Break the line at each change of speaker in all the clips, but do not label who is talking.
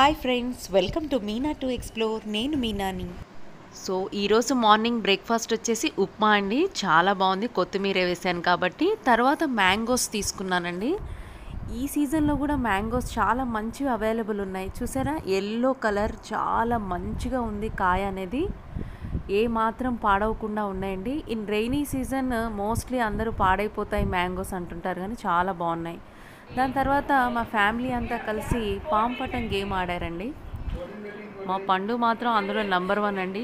hi friends welcome to Meena to explore నేను మీనాని so ఈరోజు మార్నింగ్ బ్రేక్ఫాస్ట్ వచ్చేసి ఉప్మా అండి చాలా బాగుంది కొత్తిమీర వేసాను కాబట్టి తర్వాత మ్యాంగోస్ తీసుకున్నానండి ఈ సీజన్లో కూడా మ్యాంగోస్ చాలా మంచిగా అవైలబుల్ ఉన్నాయి చూసారా ఎల్లో కలర్ చాలా మంచిగా ఉంది కాయ అనేది ఏ మాత్రం పాడవకుండా ఉన్నాయండి ఇన్ రైనీ సీజన్ మోస్ట్లీ అందరూ పాడైపోతాయి మ్యాంగోస్ అంటుంటారు కానీ చాలా బాగున్నాయి దాని తర్వాత మా ఫ్యామిలీ అంతా కలిసి పాంపటం గేమ్ ఆడారండి మా పండు మాత్రం అందులో నంబర్ వన్ అండి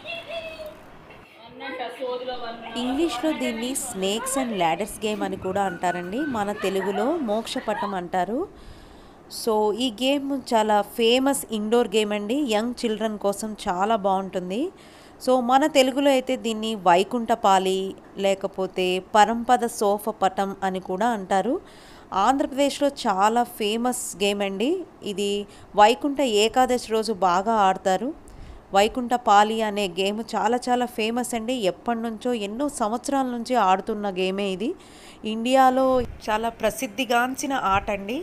ఇంగ్లీష్లో దీన్ని స్నేక్స్ అండ్ ల్యాడర్స్ గేమ్ అని కూడా అంటారండి మన తెలుగులో మోక్షపటం అంటారు సో ఈ గేమ్ చాలా ఫేమస్ ఇండోర్ గేమ్ అండి యంగ్ చిల్డ్రన్ కోసం చాలా బాగుంటుంది సో మన తెలుగులో అయితే దీన్ని వైకుంఠపాలి లేకపోతే పరంపద సోఫ పటం అని కూడా అంటారు ఆంధ్రప్రదేశ్లో చాలా ఫేమస్ గేమ్ అండి ఇది వైకుంఠ ఏకాదశి రోజు బాగా ఆడతారు వైకుంఠ పాలి అనే గేమ్ చాలా చాలా ఫేమస్ అండి ఎప్పటి నుంచో ఎన్నో సంవత్సరాల నుంచి ఆడుతున్న గేమే ఇది ఇండియాలో చాలా ప్రసిద్ధిగాంచిన ఆట అండి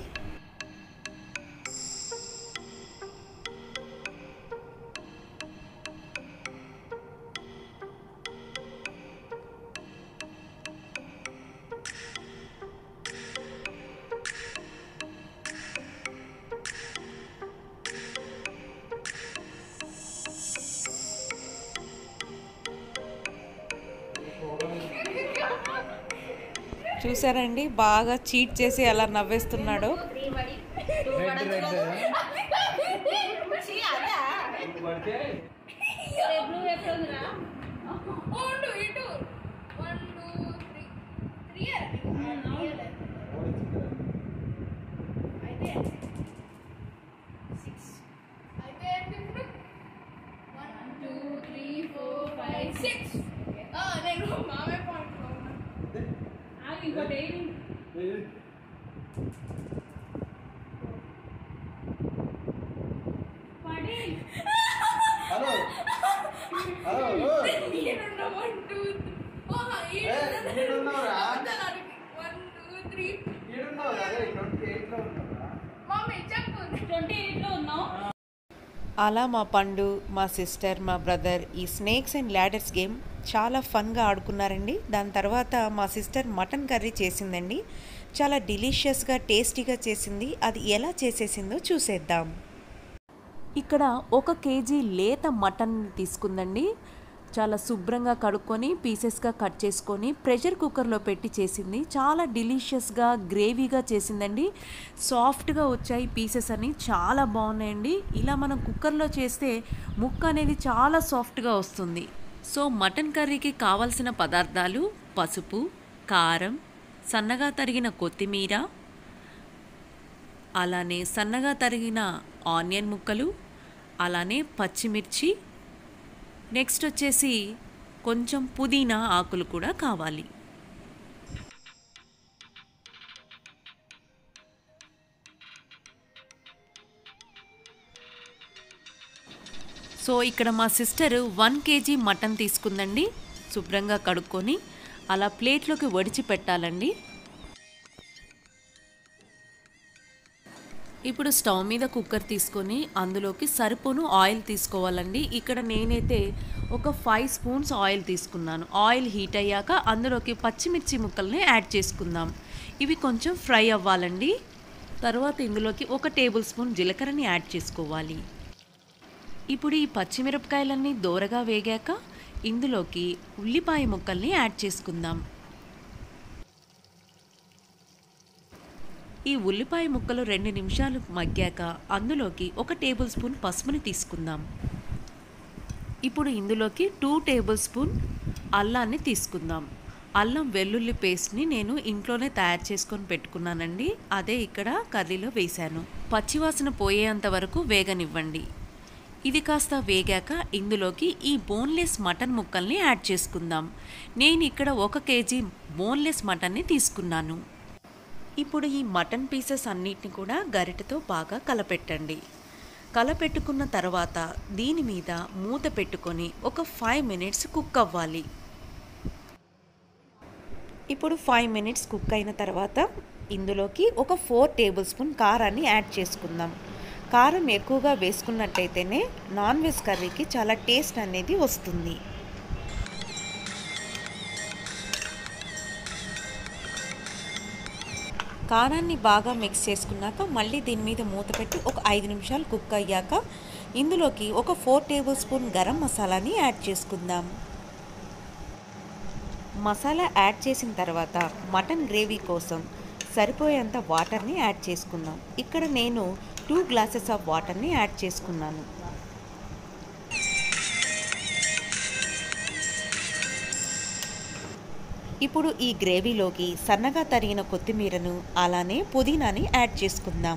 చూసారండి బాగా చీట్ చేసి ఎలా నవ్వేస్తున్నాడో
హలో హలో ఈడున్నావు అదే ట్వంటీ ఎయిట్లో ఉన్నావా
ట్వంటీ ఎయిట్లో ఉన్నావు
అలా మా పండు మా సిస్టర్ మా బ్రదర్ ఈ స్నేక్స్ అండ్ ల్యాడర్స్ గేమ్ చాలా ఫన్గా ఆడుకున్నారండి దాని తర్వాత మా సిస్టర్ మటన్ కర్రీ చేసిందండి చాలా డిలీషియస్గా టేస్టీగా చేసింది అది ఎలా చేసేసిందో చూసేద్దాం ఇక్కడ ఒక కేజీ లేత మటన్ తీసుకుందండి చాలా శుభ్రంగా కడుక్కొని పీసెస్గా కట్ చేసుకొని ప్రెషర్ కుక్కర్లో పెట్టి చేసింది చాలా డిలీషియస్గా గ్రేవీగా చేసిందండి సాఫ్ట్గా వచ్చాయి పీసెస్ అని చాలా బాగున్నాయండి ఇలా మనం కుక్కర్లో చేస్తే ముక్క అనేది చాలా సాఫ్ట్గా వస్తుంది సో మటన్ కర్రీకి కావలసిన పదార్థాలు పసుపు కారం సన్నగా తరిగిన కొత్తిమీర అలానే సన్నగా తరిగిన ఆనియన్ ముక్కలు అలానే పచ్చిమిర్చి నెక్స్ట్ వచ్చేసి కొంచెం పుదీనా ఆకులు కూడా కావాలి సో ఇక్కడ మా సిస్టర్ వన్ కేజీ మటన్ తీసుకుందండి శుభ్రంగా కడుక్కొని అలా ప్లేట్లోకి వడిచి పెట్టాలండి ఇప్పుడు స్టవ్ మీద కుక్కర్ తీసుకొని అందులోకి సరిపోను ఆయిల్ తీసుకోవాలండి ఇక్కడ నేనైతే ఒక ఫైవ్ స్పూన్స్ ఆయిల్ తీసుకున్నాను ఆయిల్ హీట్ అయ్యాక అందులోకి పచ్చిమిర్చి ముక్కల్ని యాడ్ చేసుకుందాం ఇవి కొంచెం ఫ్రై అవ్వాలండి తర్వాత ఇందులోకి ఒక టేబుల్ స్పూన్ జీలకర్రని యాడ్ చేసుకోవాలి ఇప్పుడు ఈ పచ్చిమిరపకాయలన్నీ దోరగా వేగాక ఇందులోకి ఉల్లిపాయ ముక్కల్ని యాడ్ చేసుకుందాం ఈ ఉల్లిపాయ ముక్కలు రెండు నిమిషాలు మగ్గాక అందులోకి ఒక టేబుల్ స్పూన్ పసుపుని తీసుకుందాం ఇప్పుడు ఇందులోకి టూ టేబుల్ స్పూన్ అల్లాన్ని తీసుకుందాం అల్లం వెల్లుల్లి పేస్ట్ని నేను ఇంట్లోనే తయారు చేసుకొని పెట్టుకున్నానండి అదే ఇక్కడ కర్రీలో వేశాను పచ్చివాసన పోయేంత వరకు వేగనివ్వండి ఇది కాస్త వేగాక ఇందులోకి ఈ బోన్లెస్ మటన్ ముక్కల్ని యాడ్ చేసుకుందాం నేను ఇక్కడ ఒక కేజీ బోన్లెస్ మటన్ని తీసుకున్నాను ఇప్పుడు ఈ మటన్ పీసెస్ అన్నిటిని కూడా గరిటెతో బాగా కలపెట్టండి కలపెట్టుకున్న తర్వాత దీని మీద మూత పెట్టుకొని ఒక ఫైవ్ మినిట్స్ కుక్ అవ్వాలి ఇప్పుడు ఫైవ్ మినిట్స్ కుక్ అయిన తర్వాత ఇందులోకి ఒక ఫోర్ టేబుల్ స్పూన్ కారాన్ని యాడ్ చేసుకుందాం కారం ఎక్కువగా వేసుకున్నట్టయితేనే నాన్ వెజ్ కర్రీకి చాలా టేస్ట్ అనేది వస్తుంది కారాన్ని బాగా మిక్స్ చేసుకున్నాక మళ్ళీ దీని మీద మూత పెట్టి ఒక ఐదు నిమిషాలు కుక్ అయ్యాక ఇందులోకి ఒక ఫోర్ టేబుల్ స్పూన్ గరం మసాలాని యాడ్ చేసుకుందాం మసాలా యాడ్ చేసిన తర్వాత మటన్ గ్రేవీ కోసం సరిపోయేంత వాటర్ని యాడ్ చేసుకుందాం ఇక్కడ నేను టూ గ్లాసెస్ ఆఫ్ వాటర్ని యాడ్ చేసుకున్నాను ఇప్పుడు ఈ గ్రేవీలోకి సన్నగా తరిగిన కొత్తిమీరను అలానే పుదీనాని యాడ్ చేసుకుందాం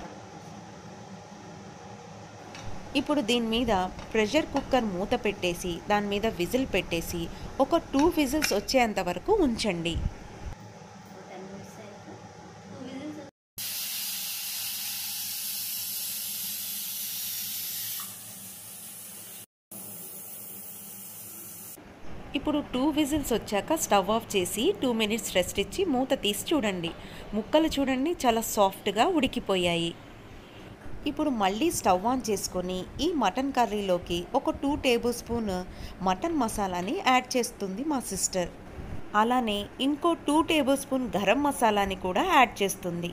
ఇప్పుడు దీని మీద ప్రెషర్ కుక్కర్ మూత పెట్టేసి దాని మీద విజిల్ పెట్టేసి ఒక టూ విజిల్స్ వచ్చేంత వరకు ఉంచండి ఇప్పుడు టూ విజిల్స్ వచ్చాక స్టవ్ ఆఫ్ చేసి టూ మినిట్స్ రెస్ట్ ఇచ్చి మూత తీసి చూడండి ముక్కలు చూడండి చాలా సాఫ్ట్గా ఉడికిపోయాయి ఇప్పుడు మళ్ళీ స్టవ్ ఆన్ చేసుకొని ఈ మటన్ కర్రీలోకి ఒక టూ టేబుల్ స్పూన్ మటన్ మసాలాని యాడ్ చేస్తుంది మా సిస్టర్ అలానే ఇంకో టూ టేబుల్ స్పూన్ గరం మసాలాని కూడా యాడ్ చేస్తుంది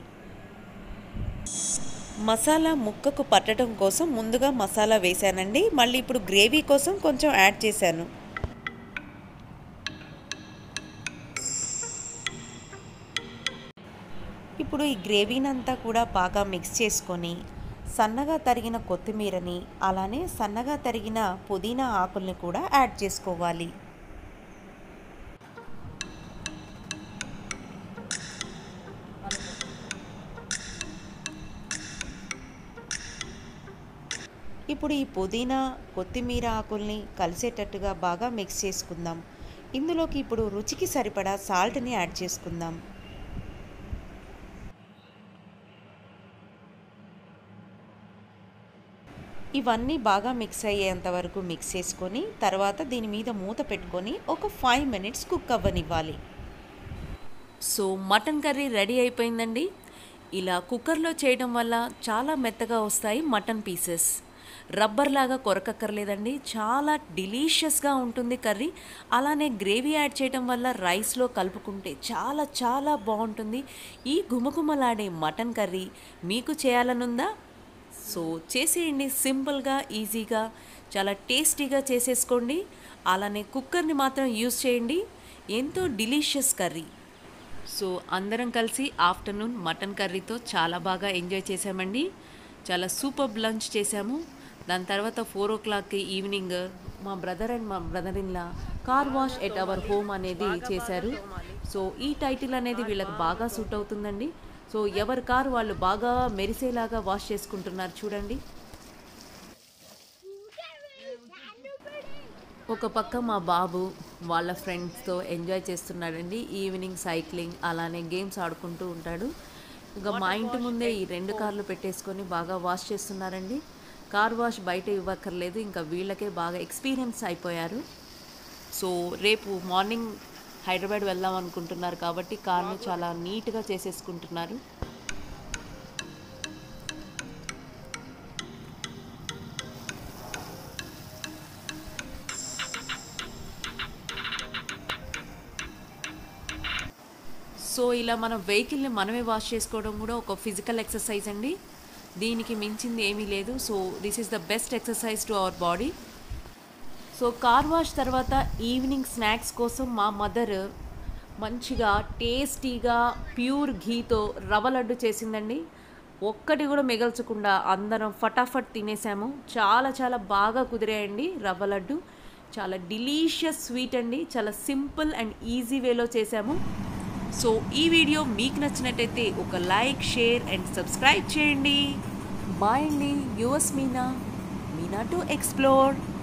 మసాలా ముక్కకు పట్టడం కోసం ముందుగా మసాలా వేశానండి మళ్ళీ ఇప్పుడు గ్రేవీ కోసం కొంచెం యాడ్ చేశాను ఇప్పుడు ఈ గ్రేవీని అంతా కూడా బాగా మిక్స్ చేసుకొని సన్నగా తరిగిన కొత్తిమీరని అలానే సన్నగా తరిగిన పుదీనా ఆకుల్ని కూడా యాడ్ చేసుకోవాలి ఇప్పుడు ఈ పుదీనా కొత్తిమీర ఆకుల్ని కలిసేటట్టుగా బాగా మిక్స్ చేసుకుందాం ఇందులోకి ఇప్పుడు రుచికి సరిపడా సాల్ట్ని యాడ్ చేసుకుందాం ఇవన్నీ బాగా మిక్స్ అయ్యేంత వరకు మిక్స్ చేసుకొని తర్వాత దీని మీద మూత పెట్టుకొని ఒక ఫైవ్ మినిట్స్ కుక్ అవ్వనివ్వాలి సో మటన్ కర్రీ రెడీ అయిపోయిందండి ఇలా కుక్కర్లో చేయడం వల్ల చాలా మెత్తగా వస్తాయి మటన్ పీసెస్ రబ్బర్ లాగా కొరకక్కర్లేదండి చాలా డిలీషియస్గా ఉంటుంది కర్రీ అలానే గ్రేవీ యాడ్ చేయడం వల్ల రైస్లో కలుపుకుంటే చాలా చాలా బాగుంటుంది ఈ గుమగుమలాడే మటన్ కర్రీ మీకు చేయాలనుందా సో చేసేయండి సింపుల్గా ఈజీగా చాలా టేస్టీగా చేసేసుకోండి అలానే కుక్కర్ని మాత్రం యూజ్ చేయండి ఎంతో డిలీషియస్ కర్రీ సో అందరం కలిసి ఆఫ్టర్నూన్ మటన్ కర్రీతో చాలా బాగా ఎంజాయ్ చేసామండి చాలా సూపర్ లంచ్ చేసాము దాని తర్వాత ఫోర్ ఓ క్లాక్కి ఈవినింగ్ మా బ్రదర్ అండ్ మా brother in law car wash at our home అనేది చేశారు సో ఈ టైటిల్ అనేది వీళ్ళకి బాగా సూట్ అవుతుందండి సో ఎవరి కారు వాళ్ళు బాగా మెరిసేలాగా వాష్ చేసుకుంటున్నారు చూడండి ఒక పక్క మా బాబు వాళ్ళ ఫ్రెండ్స్తో ఎంజాయ్ చేస్తున్నాడండి ఈవినింగ్ సైక్లింగ్ అలానే గేమ్స్ ఆడుకుంటూ ఉంటాడు ఇక మా ఇంటి ముందే ఈ రెండు కార్లు పెట్టేసుకొని బాగా వాష్ చేస్తున్నారండి కార్ వాష్ బయట ఇవ్వక్కర్లేదు ఇంకా వీళ్ళకే బాగా ఎక్స్పీరియన్స్ అయిపోయారు సో రేపు మార్నింగ్ హైదరాబాద్ వెళ్దాం అనుకుంటున్నారు కాబట్టి కార్ని చాలా నీట్గా చేసేసుకుంటున్నారు సో ఇలా మన వెహికల్ని మనమే వాష్ చేసుకోవడం కూడా ఒక ఫిజికల్ ఎక్సర్సైజ్ అండి దీనికి మించింది ఏమీ లేదు so this is the best exercise to our body so car wash తర్వాత ఈవినింగ్ స్నాక్స్ కోసం మా మదర్ మంచిగా టేస్టీగా ప్యూర్ ఘీతో రవ్వ లడ్డు చేసిందండి ఒక్కటి కూడా మిగల్చకుండా అందరం ఫటాఫట్ తినేసాము చాలా చాలా బాగా కుదిరాయండి రవ్వ లడ్డు చాలా డిలీషియస్ స్వీట్ అండి చాలా సింపుల్ అండ్ ఈజీ వేలో చేసాము సో ఈ వీడియో మీకు నచ్చినట్టయితే ఒక లైక్ షేర్ అండ్ సబ్స్క్రైబ్ చేయండి బాయ్ అండి yours Meena Meena to explore